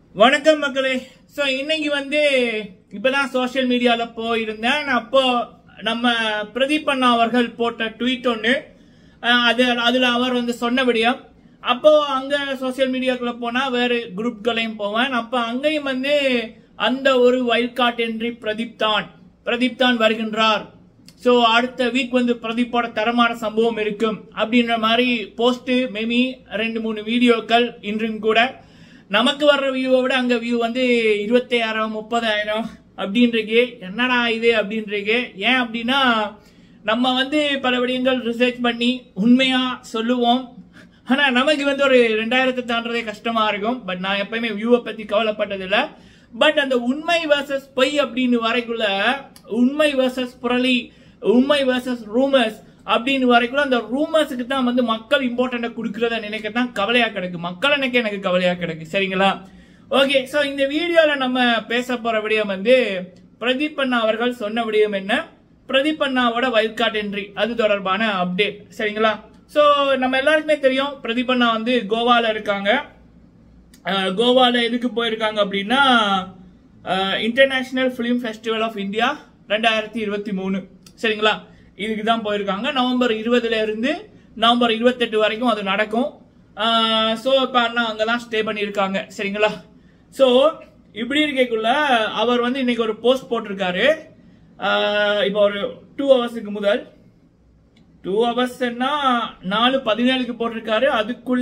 வணக்கம் மக்களே ஸோ இன்னைக்கு வந்து இப்பதான் சோஷியல் மீடியால போயிருந்தேன் அப்போ நம்ம பிரதீப் அண்ணா அவர்கள் போட்ட ட்வீட் ஒன்று அஹ், அது அதுல அவர் வந்து சொன்னபடியும் அப்போ அங்க சோஷியல் மீடியாக்குள்ள போனா வேறு குரூப்களையும் போவேன் அப்ப அங்கேயும் வந்து அந்த ஒரு வைல்ட் கார்ட் என்ட்ரி பிரதீப் தான் பிரதீப் தான் வருகின்றார் ஸோ அடுத்த வீக் வந்து பிரதீப்போட தரமான சம்பவம் இருக்கும் அப்படின்ற மாதிரி போஸ்ட் மேபி ரெண்டு மூணு வீடியோக்கள் இன்றும் கூட நமக்கு வர்ற வியூவை விட அங்க வியூ வந்து இருபத்தாயிரம் முப்பதாயிரம் அப்படின்றிருக்கு என்னடா இது அப்படின்றிருக்கு ஏன் அப்படின்னா நம்ம வந்து பல விடயங்கள் ரிசர்ச் பண்ணி உண்மையா சொல்லுவோம் ஆனா நமக்கு வந்து ஒரு ரெண்டாயிரத்தை தாண்டதே கஷ்டமா இருக்கும் பட் நான் எப்பயுமே வியூவை பத்தி கவலைப்பட்டதில்ல பட் அந்த உண்மை வர்சஸ் பொய் அப்படின்னு வரைக்குள்ள உண்மை வர்சஸ் புரளி உண்மை வர்சஸ் ரூமர்ஸ் அப்படின்னு வரைக்கும் அந்த ரூமர்ஸுக்கு தான் வந்து மக்கள் இம்பார்ட்டன்ட் கொடுக்கறத நினைக்க தான் கவலையா கிடக்கு மக்கள் நினைக்க எனக்கு கவலையா கிடக்கு சரிங்களா ஓகே சோ இந்த வீடியோல நம்ம பேச போற விடயம் வந்து பிரதீப் அண்ணா அவர்கள் சொன்ன விடயம் என்ன பிரதீப் அண்ணாவோட வைல்ட் கார்ட் என்ட்ரி அது தொடர்பான அப்டேட் சரிங்களா சோ நம்ம எல்லாருக்குமே தெரியும் பிரதீப் அண்ணா வந்து கோவால இருக்காங்க அஹ், கோவால எதுக்கு போயிருக்காங்க அப்படின்னா international film festival of India ரெண்டாயிரத்தி இருபத்தி மூணு சரிங்களா இதுக்கு தான் போயிருக்காங்க நவம்பர் இருபதுல இருந்து நவம்பர் இருபத்தெட்டு வரைக்கும் அது நடக்கும் ஸோ இப்போ அண்ணா அங்கே தான் ஸ்டே பண்ணியிருக்காங்க சரிங்களா ஸோ இப்படி இருக்கக்குள்ள அவர் வந்து இன்னைக்கு ஒரு போஸ்ட் போட்டிருக்காரு அஹ், இப்போ ஒரு டூ ஹவர்ஸுக்கு முதல் டூ ஹவர்ஸ்னா நாலு பதினேழுக்கு போட்டிருக்காரு அதுக்குள்ள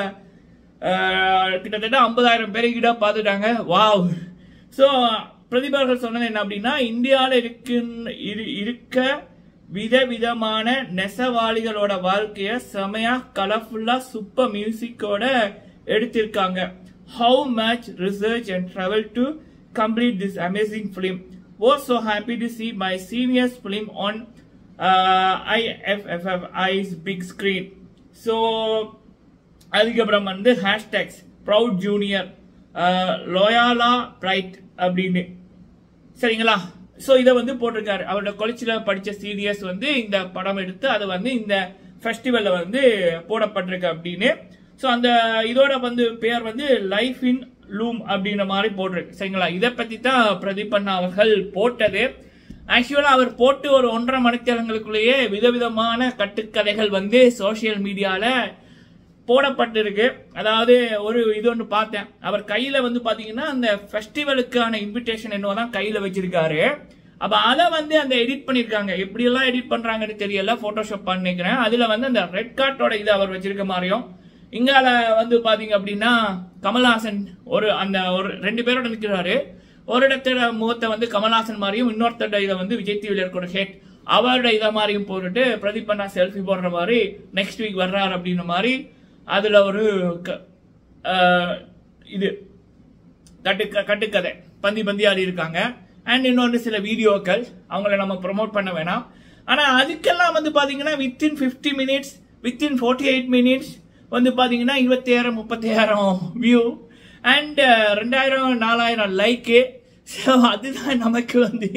அஹ், கிட்டத்தட்ட ஐம்பதாயிரம் பேரை கிட்ட பார்த்துட்டாங்க வாவ் ஸோ பிரதிபார்கள் சொன்னது என்ன அப்படின்னா இந்தியாவில் இருக்குன்னு இரு- இருக்க விதவிதமான நெசவாளிகளோட வாழ்க்கைய செமையா கலர்ஃபுல்லா சூப்பர் மியூசிக்கோட எடுத்திருக்காங்க how much research and travel to complete this amazing film was so happy to see my seniors film on uh, IFFF is big screen so அதுக்கப்புறம் வந்து hashtags proud junior Loyola pride அப்படின்னு சரிங்களா so இதை வந்து போட்டிருக்காரு அவரோட கொலைச்சில படிச்ச serious வந்து இந்த படம் எடுத்து அது வந்து இந்த ஃபெஸ்டிவல்ல வந்து போடப்பட்டிருக்கு அப்படின்னு ஸோ அந்த இதோட வந்து பேர் வந்து லைஃப் இன் லூம் அப்படின்ற மாதிரி போட்டிருக்கு சரிங்களா இதை பத்தி தான் பிரதீப் அண்ணா அவர்கள் போட்டது ஆக்சுவலா அவர் போட்டு ஒரு ஒன்றரை மணித்தேரங்களுக்குள்ளேயே விதவிதமான கட்டுக்கதைகள் வந்து சோஷியல் மீடியால போடப்பட்டிருக்கு அதாவது ஒரு இது ஒன்று பார்த்தேன் அவர் கையில வந்து பாத்தீங்கன்னா அந்த ஃபெஸ்டிவலுக்கான இன்விடேஷன் என்னவோ கையில வச்சிருக்காரு அப்ப அதை வந்து அந்த எடிட் பண்ணிருக்காங்க எப்படி எல்லாம் எடிட் பண்றாங்கன்னு தெரியல போட்டோஷாப் பண்ணிக்கிறேன் அதுல வந்து அந்த ரெட் கார்ட்டோட இது அவர் வச்சிருக்க மாதிரியும் இங்கால வந்து பாத்தீங்க அப்படின்னா கமல்ஹாசன் ஒரு அந்த ஒரு ரெண்டு பேரோட நிற்கிறாரு ஒரு இடத்துல முகத்தை வந்து கமல்ஹாசன் மாதிரியும் இன்னொருத்தரோட இதை வந்து விஜய் டிவியில் இருக்கிற ஹேட் அவரோட இதை மாதிரியும் போட்டுட்டு பிரதீப் அண்ணா செல்ஃபி போடுற மாதிரி நெக்ஸ்ட் வீக் வர்றாரு அப்படின்ற மாதிரி அதுல ஒரு க- ஆஹ் இது கட்டு கட்டுக்கதை பந்தி பந்தி ஆடி இருக்காங்க அண்ட் இன்னொன்று சில வீடியோக்கள் அவங்கள நம்ம ப்ரோமோட் பண்ண வேணாம் ஆனா அதுக்கெல்லாம் வந்து பாத்தீங்கன்னா within 50 minutes within forty eight minutes வந்து பாத்தீங்கன்னா இருபத்தாயிரம் முப்பத்தாயிரம் வியூ அண்ட் ரெண்டாயிரம் நாலாயிரம் லைக்கு ஸோ அதுதான் நமக்கு வந்து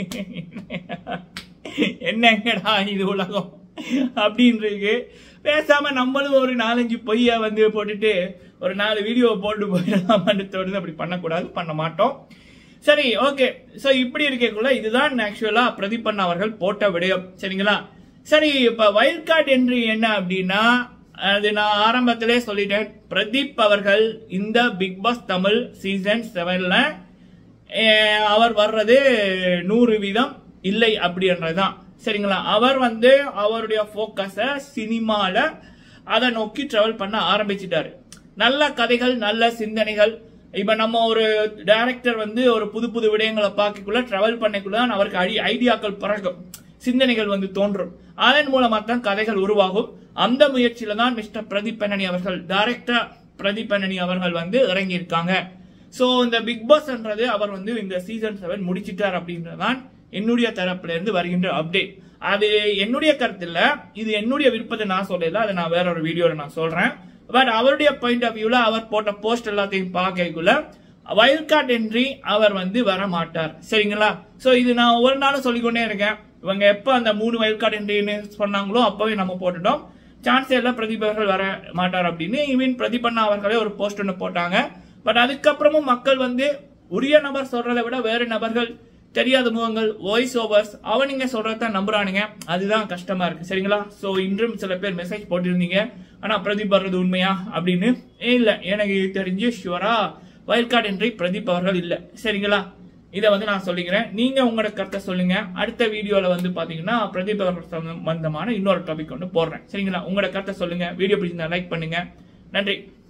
என்னங்கடா இது உலகம் அப்படின்றது பேசாம நம்மளும் ஒரு நாலஞ்சு பொய்ய வந்து போட்டுட்டு ஒரு நாலு வீடியோ போட்டு போயிடலாமான்னு தோணுது அப்படி பண்ணக்கூடாது பண்ண மாட்டோம் சரி ஓகே சோ இப்படி இருக்கக்குள்ள இதுதான் ஆக்சுவலா பிரதீப் அண்ணா அவர்கள் போட்ட விடயம் சரிங்களா சரி இப்ப வைல்ட் கார்டு என்ட்ரி என்ன அப்படின்னா அது நான் ஆரம்பத்திலே சொல்லிட்டேன் பிரதீப் அவர்கள் இந்த பிக் பாஸ் தமிழ் சீசன் செவன்ல அஹ் அவர் வர்றது நூறு வீதம் இல்லை அப்படின்றதுதான் சரிங்களா அவர் வந்து அவருடைய போக்கஸ சினிமால அதை நோக்கி டிராவல் பண்ண ஆரம்பிச்சிட்டாரு நல்ல கதைகள் நல்ல சிந்தனைகள் இப்ப நம்ம ஒரு டைரக்டர் வந்து ஒரு புது புது விடயங்களை பார்க்கக்குள்ள டிராவல் பண்ணக்குள்ள தான் அவருக்கு ஐ ஐடியாக்கள் பிறக்கும் சிந்தனைகள் வந்து தோன்றும் அதன் மூலமா தான் கதைகள் உருவாகும் அந்த முயற்சியில தான் மிஸ்டர் பிரதீப் பெண்ணனி அவர்கள் டைரக்டர் பிரதீப் பெண்ணனி அவர்கள் வந்து இறங்கி இருக்காங்க சோ இந்த பிக் பாஸ்ன்றது அவர் வந்து இந்த சீசன் செவன் முடிச்சிட்டார் அப்படின்றதான் என்னுடைய தரப்புல இருந்து வருகின்ற அப்டேட் அது என்னுடைய கருத்து இல்ல இது என்னுடைய விருப்பத்தை நான் சொல்லல அதை நான் வேற ஒரு வீடியோல நான் சொல்றேன் பட் அவருடைய பாயிண்ட் ஆஃப் வியூல அவர் போட்ட போஸ்ட் எல்லாத்தையும் பார்க்கக்குள்ள வைல்ட் கார்டு என்ட்ரி அவர் வந்து வர மாட்டார் சரிங்களா சோ இது நான் ஒவ்வொரு நாளும் சொல்லிக்கொண்டே இருக்கேன் இவங்க எப்ப அந்த மூணு வைல்ட் கார்டு என்ட்ரின்னு சொன்னாங்களோ அப்பவே நம்ம போட்டுட்டோம் சான்ஸே எல்லாம் பிரதீப் அவர்கள் வர மாட்டார் அப்படின்னு ஈவன் பிரதீப் அண்ணா அவர்களே ஒரு போஸ்ட் ஒன்று போட்டாங்க பட் அதுக்கப்புறமும் மக்கள் வந்து உரிய நபர் சொல்றதை விட வேறு நபர்கள் தெரியாத முகங்கள் வாய்ஸ் ஓவர்ஸ் அவனுங்க சொல்றத நம்புறானுங்க அதுதான் கஷ்டமா இருக்கு சரிங்களா சோ இன்றும் சில பேர் மெசேஜ் போட்டிருந்தீங்க ஆனா பிரதீப் வர்றது உண்மையா அப்படின்னு இல்ல எனக்கு தெரிஞ்சு ஷுவரா வயல் கார்டு என்ட்ரி பிரதீப் அவர்கள் இல்ல சரிங்களா இதை வந்து நான் சொல்லிக்கிறேன் நீங்க உங்களோட கருத்தை சொல்லுங்க அடுத்த வீடியோல வந்து பாத்தீங்கன்னா பிரதீப் அவர்கள் சம்பந்தமான இன்னொரு டாபிக் ஒன்று போடுறேன் சரிங்களா உங்களோட கருத்தை சொல்லுங்க வீடியோ பிடிச்சிருந்தா லைக் பண்ணுங்க நன்றி